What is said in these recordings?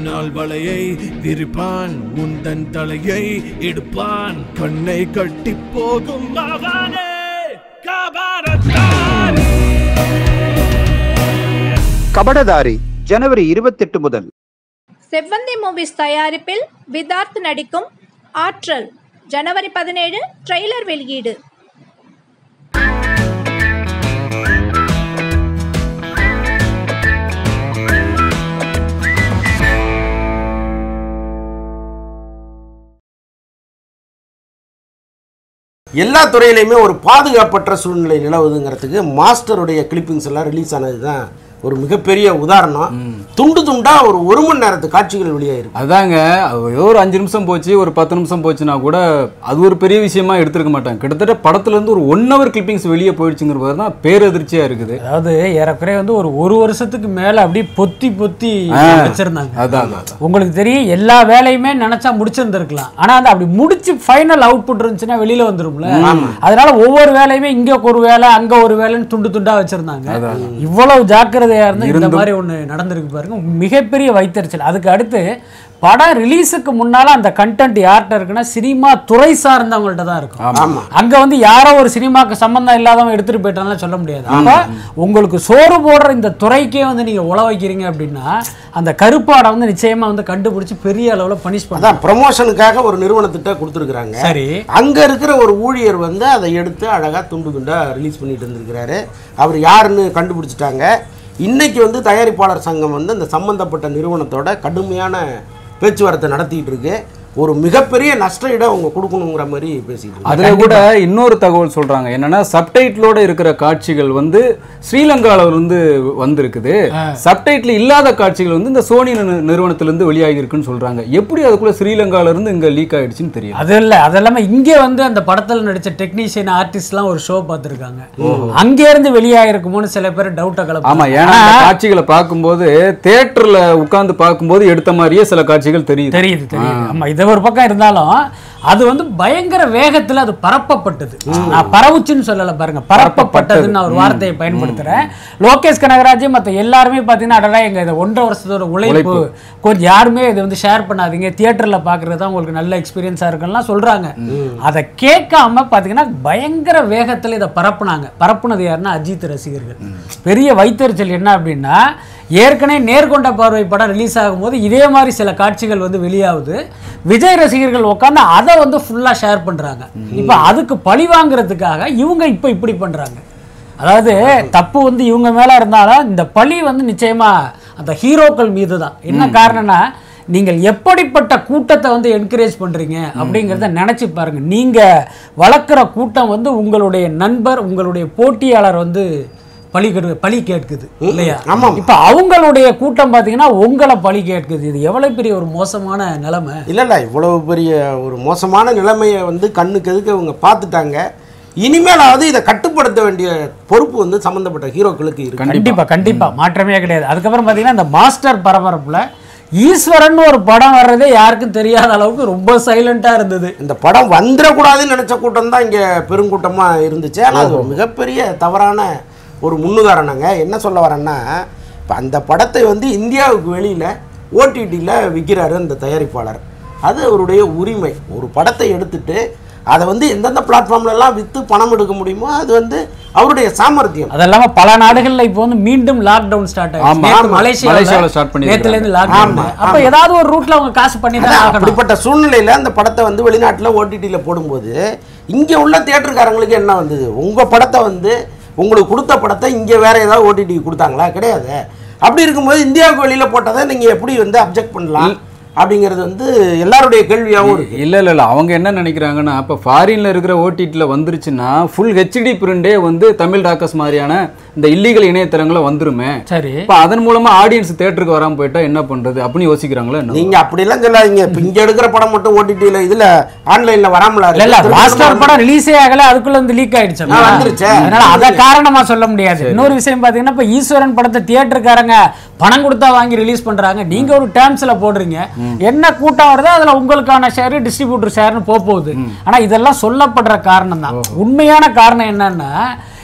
பின்னால் வலையை விரிப்பான் உந்தன் தலையை எடுப்பான் கண்ணை கட்டி போகும் அவனே கபாரத்தானே கபடதாரி ஜனவரி இருபத்தெட்டு முதல் செவ்வந்தி மூவிஸ் தயாரிப்பில் விதார்த் நடிக்கும் ஆற்றல் ஜனவரி பதினேழு ட்ரெய்லர் வெளியீடு எல்லா துறையிலையுமே ஒரு பாதுகாப்பற்ற சூழ்நிலை நிலவுதுங்கிறதுக்கு மாஸ்டருடைய கிளிப்பிங்ஸ் எல்லாம் ரிலீஸ் ஆனது தான் ஒரு மிகப்பெரிய உதாரணம் துண்டு துண்டா ஒரு ஒரு மணி நேரத்து காட்சிகள் வெளியாயிருக்கு அதாங்க அது ஏதோ ஒரு அஞ்சு நிமிஷம் போச்சு ஒரு பத்து நிமிஷம் போச்சுன்னா கூட அது ஒரு பெரிய விஷயமா எடுத்திருக்க மாட்டாங்க கிட்டத்தட்ட படத்துல இருந்து ஒரு ஒன் ஹவர் கிளிப்பிங்ஸ் வெளியே போயிடுச்சுங்கிற போது தான் பேரதிர்ச்சியா இருக்குது அதாவது ஏறக்குறைய வந்து ஒரு ஒரு வருஷத்துக்கு மேல அப்படியே பொத்தி பொத்தி வச்சிருந்தாங்க அதான் அதான், அதான் உங்களுக்கு தெரியும் எல்லா வேலையுமே நினைச்சா முடிச்சிருந்திருக்கலாம் ஆனா அந்த அப்படி முடிச்சு ஃபைனல் அவுட்புட் இருந்துச்சுன்னா வெளியில வந்துரும்ல அதனால ஒவ்வொரு வேலையுமே இங்க ஒரு வேலை அங்க ஒரு வேலைன்னு துண்டு துண்டா வச்சிருந்தாங்க இவ்வளவு ஜாக்கிரதையா இருந்தா இந்த மாதிரி ஒண்ணு நடந்திருக்கு பாருங்க மிகப்பெரிய வைத்தறிச்சல் அதுக்கு அடுத்து படம் ரிலீஸுக்கு முன்னால அந்த கண்டென்ட் யார்கிட்ட இருக்குன்னா சினிமா துறை சார்ந்தவங்கள்ட்ட தான் இருக்கும் அங்க வந்து யாரோ ஒரு சினிமாக்கு சம்பந்தம் இல்லாதவங்க எடுத்துட்டு போயிட்டாலும் சொல்ல முடியாது அப்ப உங்களுக்கு சோறு போடுற இந்த துறைக்கே வந்து நீங்க உழ வைக்கிறீங்க அப்படின்னா அந்த கருப்பாடை வந்து நிச்சயமா வந்து கண்டுபிடிச்சு பெரிய அளவுல பனிஷ் பண்ணலாம் அதான் ப்ரமோஷனுக்காக ஒரு நிறுவனத்திட்ட கொடுத்துருக்குறாங்க சரி அங்க இருக்கிற ஒரு ஊழியர் வந்து அதை எடுத்து அழகா துண்டு துண்டா ரிலீஸ் பண்ணிட்டு இருந்திருக்கிறாரு அவர் யாருன்னு கண்டுபிடிச்சிட்டாங்க இன்னைக்கு வந்து தயாரிப்பாளர் சங்கம் வந்து அந்த சம்பந்தப்பட்ட நிறுவனத்தோட கடுமையான பேச்சுவார்த்தை நடத்திட்டு இருக்கு ஒரு மிகப்பெரிய நஷ்ட இடம் அவங்க கொடுக்கணுங்கிற மாதிரி பேசிட்டு இருக்காங்க. அதுல கூட இன்னொரு தகவல் சொல்றாங்க என்னன்னா சப்டைட்டிலோட இருக்கிற காட்சிகள் வந்து ஸ்ரீலங்கால இருந்து வந்திருக்குது சப்டைட்டில் இல்லாத காட்சிகள் வந்து இந்த சோனி நிறு- நிறுவனத்துல இருந்து வெளியாகி இருக்குன்னு சொல்றாங்க எப்படி அதுக்குள்ள ஸ்ரீலங்கால இருந்து இங்க லீக் ஆயிடுச்சுன்னு தெரியும் அது இல்ல அது இல்லாம இங்க வந்து அந்த படத்துல நடிச்ச டெக்னீஷியன் ஆர்டிஸ்ட்லாம் ஒரு ஷோ பார்த்திருக்காங்க அங்க இருந்து வெளியாயிருக்குமோன்னு சில பேர் டவுட்டை ஆமா கலப்பாங்க ஏன்னா அந்த காட்சிகளை பார்க்கும்போது தேட்டர்ல உட்கார்ந்து பார்க்கும்போது எடுத்த மாதிரியே சில காட்சிகள் தெரியுது தெரியுது தெரியுது ஆமா இது ஒரு பக்கம் இருந்தாலும் அது வந்து பயங்கர வேகத்துல அது பரப்பப்பட்டது நான் பரவுச்சுன்னு சொல்லல பாருங்க பரப்பப்பட்டதுன்னு நான் ஒரு வார்த்தையை பயன்படுத்துறேன் லோகேஷ் கனகராஜ் மத்த எல்லாருமே பாத்தீங்கன்னா அடடா எங்க இந்த ஒன்றரை வருஷத்தோட உழைப்பு கொஞ்சம் யாருமே இதை வந்து ஷேர் பண்ணாதீங்க தியேட்டர்ல பாக்குறது தான் உங்களுக்கு நல்ல எக்ஸ்பீரியன்ஸா இருக்குன்னு சொல்றாங்க அதை கேட்காம பாத்தீங்கன்னா பயங்கர வேகத்துல இதை பரப்புனாங்க பரப்புனது யாருன்னா அஜித் ரசிகர்கள் பெரிய வைத்தறிச்சல் என்ன அப்படின்னா ஏற்கனவே நேர்கொண்ட பார்வை படம் ரிலீஸ் ஆகும்போது இதே மாதிரி சில காட்சிகள் வந்து வெளியாகுது விஜய் ரசிகர்கள் உட்காந்து அதை வந்து ஃபுல்லாக ஷேர் பண்ணுறாங்க இப்போ அதுக்கு பழி வாங்குறதுக்காக இவங்க இப்போ இப்படி பண்ணுறாங்க அதாவது தப்பு வந்து இவங்க மேலே இருந்தாலும் இந்த பழி வந்து நிச்சயமா அந்த ஹீரோக்கள் மீது தான் என்ன காரணம்னா நீங்கள் எப்படிப்பட்ட கூட்டத்தை வந்து என்கரேஜ் பண்றீங்க அப்படிங்கிறத நினைச்சு பாருங்க நீங்க வளர்க்குற கூட்டம் வந்து உங்களுடைய நண்பர் உங்களுடைய போட்டியாளர் வந்து பழி கெடு பழி கேட்குது இல்லையா ஆமாம். இப்ப அவங்களுடைய கூட்டம் பாத்தீங்கன்னா உங்களை பழி கேட்குது இது எவ்வளவு பெரிய ஒரு மோசமான நிலைமை இல்ல இல்ல இவ்வளவு பெரிய ஒரு மோசமான நிலைமையை வந்து கண்ணுக்கு எதுக்கு அவங்க பார்த்துட்டாங்க இனிமேலாவது இதை கட்டுப்படுத்த வேண்டிய பொறுப்பு வந்து சம்பந்தப்பட்ட ஹீரோக்களுக்கு இருக்கு கண்டிப்பா கண்டிப்பா மாற்றமே கிடையாது அதுக்கப்புறம் பாத்தீங்கன்னா இந்த மாஸ்டர் பரபரப்புல ஈஸ்வரன் ஒரு படம் வர்றதே யாருக்கும் தெரியாத அளவுக்கு ரொம்ப சைலண்டா இருந்தது இந்த படம் வந்துடக்கூடாதுன்னு நினைச்ச கூட்டம் தான் இங்க பெருங்கூட்டமா இருந்துச்சு ஆனா அது ஒரு மிகப்பெரிய தவறான ஒரு முன்னுதாரணங்க என்ன சொல்ல வரேன்னா இப்போ அந்த படத்தை வந்து இந்தியாவுக்கு வெளியில ஓடிடியில் விற்கிறாரு அந்த தயாரிப்பாளர் அது அவருடைய உரிமை ஒரு படத்தை எடுத்துட்டு அதை வந்து எந்தெந்த பிளாட்ஃபார்ம்ல எல்லாம் விற்று பணம் எடுக்க முடியுமோ அது வந்து அவருடைய சாமர்த்தியம் அது இல்லாம பல நாடுகள்ல இப்போ வந்து மீண்டும் லாக்டவுன் ஸ்டார்ட் ஆமா, ஆயிடுச்சு நேத்து ஆமா. மலேசியால மலேசியாவுல start பண்ணிருக்காங்க. நேத்துல இருந்து லாக்டவுன் அப்ப ஏதாவது ஒரு ரூட்ல அவங்க காசு பண்ணி தான் அதான் ஆகணும் அப்படிப்பட்ட சூழ்நிலையில அந்த படத்தை வந்து வெளிநாட்டுல ஓடிடியில போடும்போது இங்க உள்ள தியேட்டருக்காரங்களுக்கு என்ன வந்தது உங்க படத்தை வந்து உங்களுக்கு கொடுத்த படத்தை இங்க வேற ஏதாவது ஓடிடி கொடுத்தாங்களா கிடையாது அப்படி இருக்கும்போது இந்தியாவுக்கு வெளியில போட்டதை நீங்க எப்படி வந்து அப்ஜெக்ட் பண்ணலாம் அப்படிங்கிறது வந்து எல்லாருடைய கேள்வியாகவும் இருக்கு இல்ல இல்ல இல்ல அவங்க என்ன நினைக்கிறாங்கன்னா இப்ப ஃபாரின்ல இருக்கிற ஓடிடில வந்துருச்சுன்னா ஃபுல் ஹெச்டி பிரிண்டே வந்து தமிழ் டாக்கஸ் மாதிரியான இந்த இல்லீகல் இணையதளங்கள வந்துருமே சரி இப்ப அதன் மூலமா ஆடியன்ஸ் தேட்டருக்கு வராம போயிட்டா என்ன பண்றது அப்படின்னு யோசிக்கிறாங்களா என்ன நீங்க அப்படிலாம் சொல்லாதீங்க இப்ப இங்க எடுக்கிற படம் மட்டும் ஓடிடியில இதுல ஆன்லைன்ல வராமலா இல்ல இல்ல இருக்கு? மாஸ்டர் படம் ரிலீஸே ஆகல அதுக்குள்ள வந்து லீக் ஆயிடுச்சு ஆ, வந்துருச்சே. அதனால அத காரணமா சொல்ல முடியாது இன்னொரு விஷயம் பாத்தீங்கன்னா இப்ப ஈஸ்வரன் படத்தை தியேட்டருக்காரங்க பணம் கொடுத்தா வாங்கி ரிலீஸ் பண்றாங்க நீங்க ஒரு டேர்ம்ஸ்ல போடுறீங்க என்ன கூட்டம் வருதோ அதுல உங்களுக்கான ஷேர் டிஸ்ட்ரிபியூட்டர் ஷேர்னு போக போகுது ஆனா இதெல்லாம் சொல்லப்படுற காரணம் தான் உண்மையான காரணம் என்னன்னா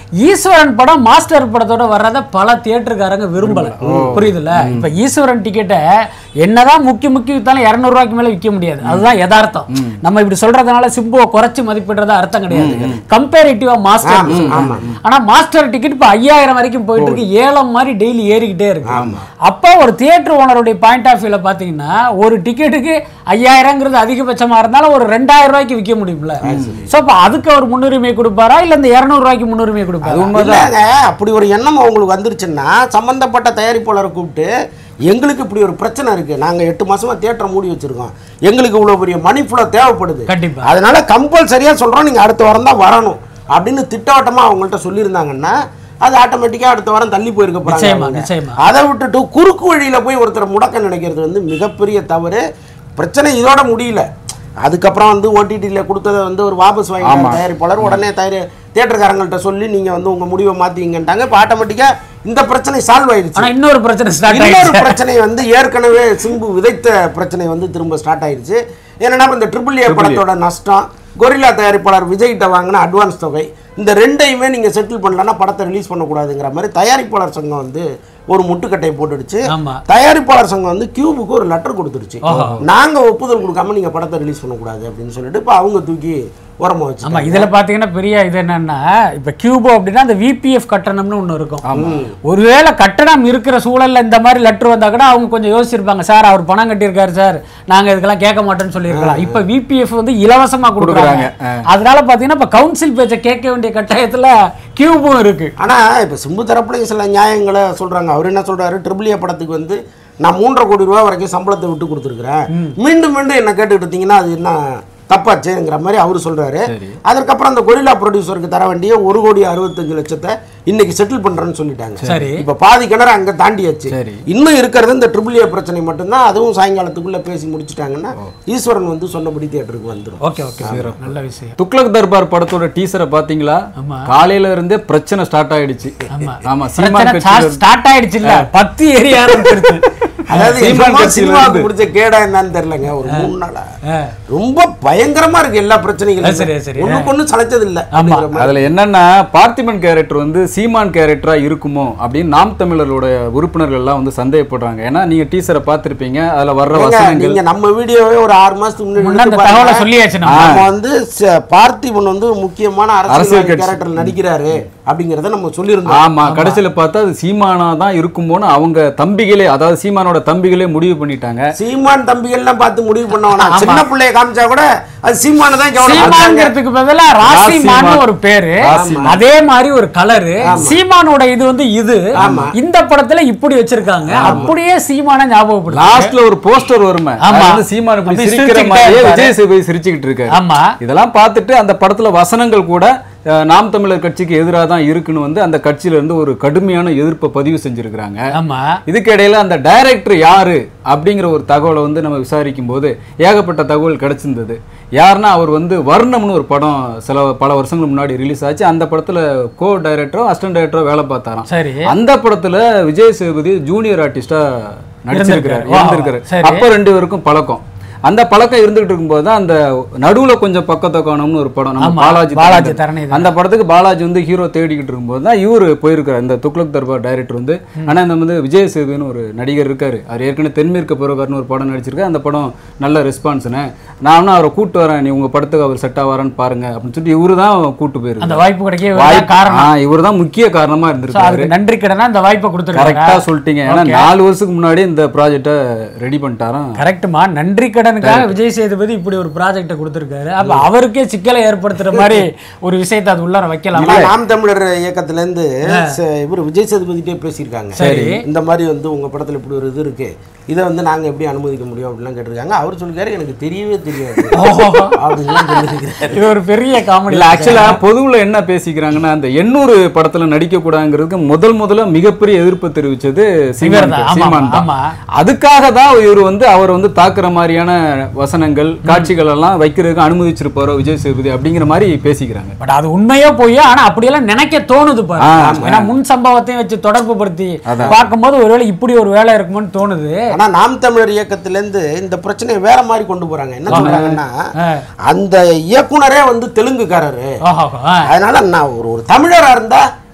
ஈஸ்வரன் படம் மாஸ்டர் படத்தோட வர்றத பல தியேட்டருக்காரங்க விரும்பல புரியுதுல்ல இப்ப ஈஸ்வரன் டிக்கெட்டை என்னதான் முக்கி முக்கி வித்தாலும் இருநூறு ரூபாய்க்கு மேல விற்க முடியாது அதுதான் யதார்த்தம் நம்ம இப்படி சொல்றதுனால சிம்புவை குறைச்சு மதிப்பிடுறதா அர்த்தம் கிடையாது கம்பேரிட்டிவா மாஸ்டர் ஆனா மாஸ்டர் டிக்கெட் இப்ப ஐயாயிரம் வரைக்கும் போயிட்டு இருக்கு ஏலம் மாதிரி டெய்லி ஏறிக்கிட்டே இருக்கு அப்போ ஒரு தியேட்டர் ஓனருடைய பாயிண்ட் ஆஃப் வியூல பாத்தீங்கன்னா ஒரு டிக்கெட்டுக்கு ஐயாயிரங்கிறது அதிகபட்சமா இருந்தாலும் ஒரு ரெண்டாயிரம் ரூபாய்க்கு விற்க முடியும்ல சோ அப்ப அதுக்கு அவர் முன்னுரிமை கொடுப்பாரா இல்ல இந்த இருநூறு ரூபாய்க்கு முன்னுரிமை கொடுப்பாரா இல்லைங்க அப்படி ஒரு எண்ணம் அவங்களுக்கு வந்துருச்சுன்னா சம்பந்தப்பட்ட தயாரிப்பாளரை கூப்பிட்டு எங்களுக்கு இப்படி ஒரு பிரச்சனை இருக்கு நாங்க எட்டு மாசமா தியேட்டரை மூடி வச்சிருக்கோம் எங்களுக்கு இவ்வளவு பெரிய மணி ஃபுல்லா தேவைப்படுது கண்டிப்பா. அதனால கம்பல்சரியா சொல்றோம் நீங்க அடுத்த வாரம் தான் வரணும் அப்படின்னு திட்டவட்டமா அவங்கள்ட்ட சொல்லியிருந்தாங்கன்னா அது ஆட்டோமேட்டிக்கா அடுத்த வாரம் தள்ளி போயிருக்க போறாங்க நிச்சயமா, அவங்க. நிச்சயமா. அதை விட்டுட்டு குறுக்கு வழியில போய் ஒருத்தரை முடக்க நினைக்கிறது வந்து மிகப்பெரிய தவறு பிரச்சனை இதோட முடியல அதுக்கப்புறம் வந்து ஓடிடியில் கொடுத்ததை வந்து ஒரு வாபஸ் வாங்கி தயாரிப்பாளர் உடனே தயாரி தியேட்டர்காரங்கள்ட்ட சொல்லி நீங்க வந்து உங்க முடிவை மாத்திங்கன்ட்டாங்க இப்போ ஆட்டோமேட்டிக்கா இந்த பிரச்சனை சால்வ் ஆயிடுச்சு ஆனா இன்னொரு பிரச்சனை ஸ்டார்ட் இன்னொரு ஆயிடுச்சு பிரச்சனை வந்து ஏற்கனவே சிம்பு விதைத்த பிரச்சனை வந்து திரும்ப ஸ்டார்ட் ஆயிடுச்சு என்னன்னா இப்ப இந்த ட்ரிபிள் ஏ படத்தோட நஷ்டம் கொரில்லா தயாரிப்பாளர் விஜய்கிட்ட வாங்கின அட்வான்ஸ் தொகை இந்த ரெண்டையுமே நீங்க செட்டில் பண்ணலன்னா படத்தை ரிலீஸ் பண்ணக்கூடாதுங்கிற மாதிரி தயாரிப்பாளர் சங்கம் வந்து ஒரு முட்டுக்கட்டை போட்டுடுச்சு ஆமா. தயாரிப்பாளர் சங்கம் வந்து கியூபுக்கு ஒரு லெட்டர் கொடுத்துருச்சு நாங்க ஒப்புதல் கொடுக்காம நீங்க படத்தை ரிலீஸ் பண்ணக்கூடாது அப்படின்னு சொல்லிட்டு இப்போ அவங்க தூக்கி உரமா வச்சு ஆமா இதுல பாத்தீங்கன்னா பெரிய இது என்னன்னா இப்ப கியூபோ அப்படின்னா அந்த விபிஎஃப் கட்டணம்னு ஒண்ணு இருக்கும் ஒருவேளை கட்டணம் இருக்கிற சூழல்ல இந்த மாதிரி லெட்டர் வந்தா கூட அவங்க கொஞ்சம் யோசிச்சிருப்பாங்க சார் அவர் பணம் கட்டியிருக்காரு சார் நாங்க இதுக்கெல்லாம் கேட்க மாட்டோம்னு சொல்லியிருக்கலாம் இப்ப விபிஎஃப் வந்து இலவசமா கொடுக்குறாங்க அதனால பாத்தீங்கன்னா இப்ப கவுன்சில் பேச்சை கேட்க வேண்டிய கட்டாயத்துல கியூபும் இருக்கு ஆனா இப்ப சிம்பு தரப்புலையும் சில நியாயங்களை சொல்றாங்க அவர் என்ன சொல்றாரு ட்ரிபிள் ஏ படத்துக்கு வந்து நான் மூன்றரை கோடி ரூபாய் வரைக்கும் சம்பளத்தை விட்டு கொடுத்துருக்கிறேன் மீண்டும் மீண்டும் என்ன கேட்டுக்கிட்டு இருந்தீங்கன்னா அது என்ன தப்பாச்சேங்கிற மாதிரி அவர் சொல்றாரு அதற்கப்புறம் அந்த கொரில்லா ப்ரொடியூசருக்கு தர வேண்டிய ஒரு கோடி அறுபத்தஞ்சு லட்சத்தை இன்னைக்கு செட்டில் பண்றேன்னு சொல்லிட்டாங்க சரி. இப்ப பாதி கிணறு அங்க தாண்டியாச்சு சரி. இன்னும் இருக்கிறது இந்த ட்ரிபிள் ஏ பிரச்சனை மட்டும்தான் அதுவும் சாயங்காலத்துக்குள்ள பேசி முடிச்சிட்டாங்கன்னா ஈஸ்வரன் வந்து சொன்னபடி தியேட்டருக்கு வந்துடும் ஓகே ஓகே நல்ல விஷயம் துக்ளக் தர்பார் படத்தோட டீசரை பாத்தீங்களா காலையில இருந்தே பிரச்சனை ஸ்டார்ட் ஆயிடுச்சு ஆமா. ஆமா சீமான் கட்சியில ஸ்டார்ட் ஆயிடுச்சு இல்ல பத்து ஏறி ஆரம்பிச்சிருச்சு அதாவது சீமான் சும்மா கட்சியில சினிமாவுக்கு இருந்து. பிடிச்ச கேடா என்னன்னு தெரியலங்க ஒரு மூணு நாளா ஆ. ரொம்ப பயங்கரமா இருக்கு எல்லா சரி, பிரச்சனைகளும் சரி. ஒண்ணுக்கு ஒண்ணு சளைச்சது இல்ல ஆமா. அப்படிங்கிற மாதிரி. அதுல என்னன்னா பார்த்திபன் கேரக்டர் வந்து சீமான் கேரக்டரா இருக்குமோ அப்படின்னு நாம் தமிழரோட உறுப்பினர்கள் எல்லாம் வந்து சந்தேகப்படுறாங்க ஏன்னா நீங்க டீசரை பார்த்திருப்பீங்க அதுல வர்ற ஏங்க, வசனங்கள் நீங்க நம்ம வீடியோவே ஒரு ஆறு மாசத்துக்கு முன்னாடி முன்ன அந்த எடுத்து பாருங்க. தகவலை சொல்லியாச்சு நம்ம. நம்ம வந்து ச- பார்த்திபன் வந்து முக்கியமான அரசியல் அரசியல் கட்சி. கேரக்டர் நடிக்கிறாரு அப்படிங்கறத நம்ம சொல்லியிருந்தோம் ஆமா கடைசியில பார்த்தா அது சீமானா தான் இருக்குமோன்னு அவங்க தம்பிகளே அதாவது சீமானோட தம்பிகளே முடிவு பண்ணிட்டாங்க சீமான் தம்பிகள்லாம் பார்த்து முடிவு பண்ணவனா சின்ன பிள்ளைய காமிச்சா கூட அது சீமான தான் கவனம் பார்த்தாங்க. சீமான்ங்கிறதுக்கு பதிலா ராசிமான்னு ராசிமான். ஒரு பேரு ராசிமான். அதே மாதிரி ஒரு கலரு சீமானோட இது வந்து இது இந்த படத்துல இப்படி வச்சிருக்காங்க அப்படியே சீமான ஞாபகப்படுத்து லாஸ்ட்ல ஒரு போஸ்டர் வருமே ஆமா. அது வந்து சீமான் இப்படி அப்படி சிரிக்கிற சிரிச்சுக்கிட்டே மாதிரியே இருப்பாரு. விஜய் சேதுபதி சிரிச்சுக்கிட்டு இருக்காரு ஆமா இதெல்லாம் பார்த்துட்டு அந்த படத்துல வசனங்கள் கூட அஹ், நாம் தமிழர் கட்சிக்கு எதிராக தான் இருக்குன்னு வந்து அந்த கட்சியில இருந்து ஒரு கடுமையான எதிர்ப்பை பதிவு செஞ்சிருக்கிறாங்க ஆமா இதுக்கு இடையில அந்த டைரக்டர் யாரு அப்படிங்கிற ஒரு தகவலை வந்து நம்ம விசாரிக்கும் போது ஏகப்பட்ட தகவல் கிடைச்சிருந்தது யாருன்னா அவர் வந்து வர்ணம்னு ஒரு படம் சில பல வருஷங்களுக்கு முன்னாடி ரிலீஸ் ஆச்சு அந்த படத்துல கோ டைரக்டரோ அசிஸ்டன்ட் டைரக்டரோ வேலை பார்த்தாராம் சரி அந்த படத்துல விஜய் சேதுபதி ஜூனியர் ஆர்டிஸ்டா நடிச்சிருக்கிறார் இருந்திருக்காரு. இருந்திருக்காரு சரி. அப்ப ரெண்டு பேருக்கும் பழக்கம் அந்த பழக்கம் இருந்துகிட்டு இருக்கும்போது தான் அந்த நடுவுல கொஞ்சம் பக்கத்தை காணும்னு ஒரு படம் நம்ம ஆமா, பாலாஜி பாலாஜி தரணி. தரணி அந்த படத்துக்கு பாலாஜி வந்து ஹீரோ தேடிக்கிட்டு இருக்கும்போது தான் இவரு போயிருக்காரு இந்த துக்ளக் தர்பார் டைரக்டர் வந்து ஆனா இந்த வந்து விஜய் சேதுன்னு ஒரு நடிகர் இருக்காரு அவர் ஏற்கனவே தென்மேற்கு புறவர்னு ஒரு படம் நடிச்சிருக்காரு அந்த படம் நல்ல ரெஸ்பான்ஸ்னு நான் அவரை கூட்டு வரேன் நீ உங்க படத்துக்கு அவர் செட் ஆவாரான்னு பாருங்க அப்படின்னு சொல்லிட்டு இவரு தான் கூட்டு அந்த போயிருக்காரு வாய்ப்பு கிடைக்க இவர்தான் காரணம் இவர் தான் முக்கிய காரணமா So, இருந்திருக்காரு அதுக்கு நன்றி கடனா அந்த வாய்ப்பை கரெக்டா கொடுத்துருக்காங்க சொல்லிட்டீங்க ஏன்னா நாலு வருஷத்துக்கு முன்னாடி இந்த ப்ராஜெக்டை ரெடி பண்ணிட்டாராம் கரெக்ட்மா நன்றி கடனுக்காக விஜய் சேதுபதி இப்படி ஒரு ப்ராஜெக்ட கொடுத்திருக்காரு அப்ப அவருக்கே சிக்கலை ஏற்படுத்துற மாதிரி ஒரு விஷயத்தை அது உள்ளார வைக்கலாம் ஆனா நாம் தமிழர் இயக்கத்துல இருந்து ச- இவர் விஜய் சேதுபதிட்டே பேசியிருக்காங்க சரி. இந்த மாதிரி வந்து உங்க படத்துல இப்படி ஒரு இது இருக்கு இதை வந்து நாங்க எப்படி அனுமதிக்க முடியும் அப்படிலாம் கேட்டிருக்காங்க அவர் சொல்லிருக்காரு எனக்கு தெரியவே தெரியாது அப்படின்லாம் சொல்லியிருக்காரு இது ஒரு பெரிய காமெடி இல்ல ஆக்சுவலா பொதுவுல என்ன பேசிக்கிறாங்கன்னா அந்த எண்ணூறு படத்துல நடிக்க கூடாதுங்கிறதுக்கு முதல் முதல்ல மிகப்பெரிய எதிர்ப்பு தெரிவிச்சது சீமான் இவர்தான், ஆமா, சீமான் தான் ஆமா. அதுக்காக தான் இவர் வந்து அவர் வந்து தாக்குற மாதிரியான வசனங்கள் காட்சிகள் எல்லாம் வைக்கிறதுக்கு அனுமதிச்சிருப்பாரோ விஜய் சேதுபதி அப்படிங்கிற மாதிரி பேசிக்கிறாங்க பட் அது உண்மையோ போய் ஆனா அப்படியெல்லாம் நினைக்க தோணுது பாரு ஆ, ஏன்னா முன் சம்பவத்தையும் வச்சு தொடர்பு படுத்தி பார்க்கும்போது ஒருவேளை இப்படி ஒரு வேலை இருக்குமோன்னு தோணுது ஆனா நாம் தமிழர் இயக்கத்துல இருந்து இந்த பிரச்சனையை வேற மாதிரி கொண்டு போறாங்க என்ன சொல்றாங்கன்னா ஆ. அந்த இயக்குனரே வந்து தெலுங்குக்காரரு ஓஹோ ஆ. அதனால நான் ஒரு ஒரு தமிழரா இருந்தா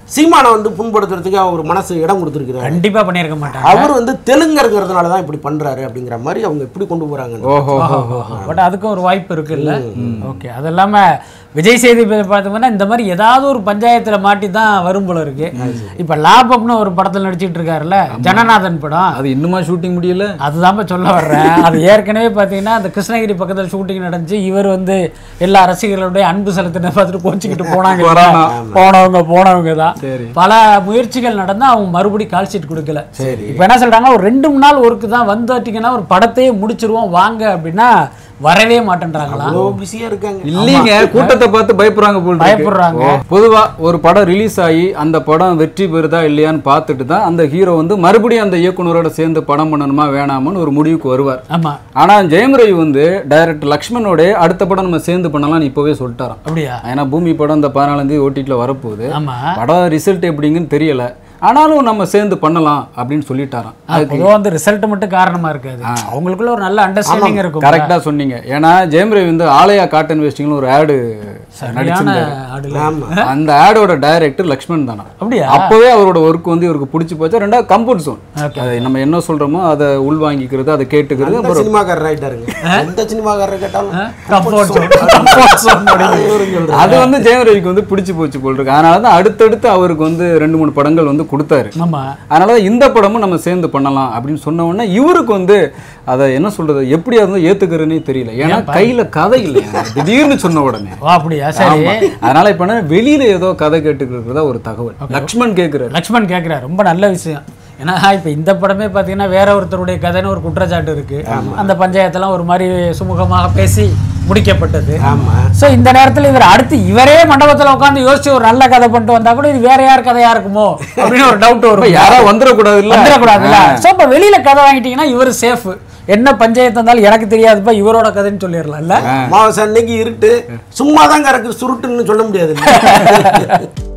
சீமானை வந்து புண்படுத்துறதுக்கு அவர் மனசு இடம் கொடுத்துருக்கிறாரு கண்டிப்பா பண்ணியிருக்க மாட்டாங்க அவர் வந்து தெலுங்கருங்கிறதுனால தான் இப்படி பண்றாரு அப்படிங்கிற மாதிரி அவங்க எப்படி கொண்டு போறாங்க ஓஹோ பட் அதுக்கும் ஒரு வாய்ப்பு இருக்குல்ல ஓகே அது இல்லாம விஜய் சேதுபதி பார்த்தோம்னா இந்த மாதிரி ஏதாவது ஒரு பஞ்சாயத்துல மாட்டி தான் வரும் போல இருக்கு இப்ப லாபப்னு ஒரு படத்துல நடிச்சிட்டு இருக்காருல்ல ஜனநாதன் படம் அது இன்னுமா ஷூட்டிங் முடியல அதுதான் சொல்ல வர்றேன் அது ஏற்கனவே பார்த்தீங்கன்னா அந்த கிருஷ்ணகிரி பக்கத்தில் ஷூட்டிங் நடந்துச்சு இவர் வந்து எல்லா ரசிகர்களுடைய அன்பு செலுத்தின பார்த்துட்டு கோச்சிக்கிட்டு போனாங்க கொரோனா. போனவங்க போனவங்க தான் சரி. பல முயற்சிகள் நடந்தா அவங்க மறுபடியும் கால் ஷீட் கொடுக்கல இப்போ என்ன சொல்றாங்க ஒரு ரெண்டு மூணு நாள் ஒர்க்கு தான் வந்துட்டீங்கன்னா ஒரு படத்தையே முடிச்சிருவோம் வாங்க அப்படின்னா வரவே மாட்டேன்றாங்களா அவ்வளோ பிஸியா இருக்காங்க இல்லீங்க கூட்டத்தை பார்த்து பயப்படுறாங்க போல் இருக்கு. பயப்படுறாங்க. ஓ, பொதுவா ஒரு படம் ரிலீஸ் ஆகி அந்த படம் வெற்றி பெறுதா இல்லையான்னு பார்த்துட்டு தான் அந்த ஹீரோ வந்து மறுபடியும் அந்த இயக்குனரோட சேர்ந்து படம் பண்ணணுமா வேணாமான்னு ஒரு முடிவுக்கு வருவார் ஆமா ஆனா ஜெயம் ரவி வந்து டைரக்டர் லக்ஷ்மணோட அடுத்த படம் நம்ம சேர்ந்து பண்ணலாம்னு இப்போவே சொல்லிட்டாராம் அப்படியா ஏன்னா பூமி படம் இந்த பதினாலாம் தேதி ஓட்டிட்டுல வரப்போகுது ஆமா படம் ரிசல்ட் எப்படிங்கன்னு தெரியல ஆனாலும் நம்ம சேர்ந்து பண்ணலாம் அப்படின்னு சொல்லிட்டாராம் பொதுவாக வந்து ரிசல்ட் மட்டும் காரணமா இருக்காது அவங்களுக்குள்ள ஒரு நல்ல அண்டர்ஸ்டாண்டிங் இருக்கும் கரெக்டா சொன்னீங்க ஏன்னா ஜெயம் ரவி வந்து ஆலயா காட்டன் வேஸ்டிங்னு ஒரு ஆடு சரியான நடிச்சிருந்தாரு ஆடுல ஆமா அந்த ஆடோட டைரக்டர் லக்ஷ்மண் தானா அப்படியா அப்பவே அவரோட ஒர்க் வந்து இவருக்கு பிடிச்சி போச்சு ரெண்டாவது கம்ஃபர்ட் ஜோன் அதை நம்ம என்ன சொல்றோமோ அதை உள்வாங்கிக்கிறது அதை கேட்டுக்கிறது அந்த சினிமாக்காரர் ஆயிட்டாருங்க எந்த சினிமாக்காரர் கேட்டாலும் கம்ஃபர்ட் ஜோன் கம்ஃபர்ட் ஜோன் அது வந்து ஜெயம் ரவிக்கு வந்து பிடிச்சி போச்சு போல் இருக்கு அதனால தான் அடுத்தடுத்து அவருக்கு வந்து ரெண்டு மூணு படங்கள் வந்து கொடுத்தாரு ஆமா அதனால தான் இந்த படமும் நம்ம சேர்ந்து பண்ணலாம் அப்படின்னு சொன்ன உடனே இவருக்கு வந்து அதை என்ன சொல்றது எப்படி அதை ஏத்துக்கிறதுனே தெரியல ஏன்னா கையில கதை இல்லை திடீர்னு சொன்ன உடனே ஓ அப்படியா சரி ஆமா. அதனால இப்ப என்ன வெளியில ஏதோ கதை கேட்டுக்கிறதா ஒரு தகவல் லக்ஷ்மண் கேக்குறாரு லக்ஷ்மண் கேட்குறாரு ரொம்ப நல்ல விஷயம் ஏன்னா இப்போ இந்த படமே பார்த்தீங்கன்னா வேற ஒருத்தருடைய கதைன்னு ஒரு குற்றச்சாட்டு இருக்கு அந்த பஞ்சாயத்தெல்லாம் ஒரு மாதிரி சுமூகமாக பேசி முடிக்கப்பட்டது ஆமா ஸோ இந்த நேரத்தில் இவர் அடுத்து இவரே மண்டபத்தில் உட்காந்து யோசிச்சு ஒரு நல்ல கதை பண்ணிட்டு வந்தா கூட இது வேற யார் கதையா இருக்குமோ அப்படின்னு ஒரு டவுட் இப்ப வரும் யாரா வந்துடக்கூடாது இல்ல வந்துடக்கூடாதுல்ல ஸோ இப்போ வெளியில கதை வாங்கிட்டீங்கன்னா இவர் சேஃப் என்ன பஞ்சாயத்து இருந்தாலும் எனக்கு தெரியாதுப்பா இவரோட கதைன்னு சொல்லிடலாம்ல அமாவாசை அன்னைக்கு இருட்டு சும்மா தான் கறக்கு சுருட்டுன்னு சொல்ல முடியாது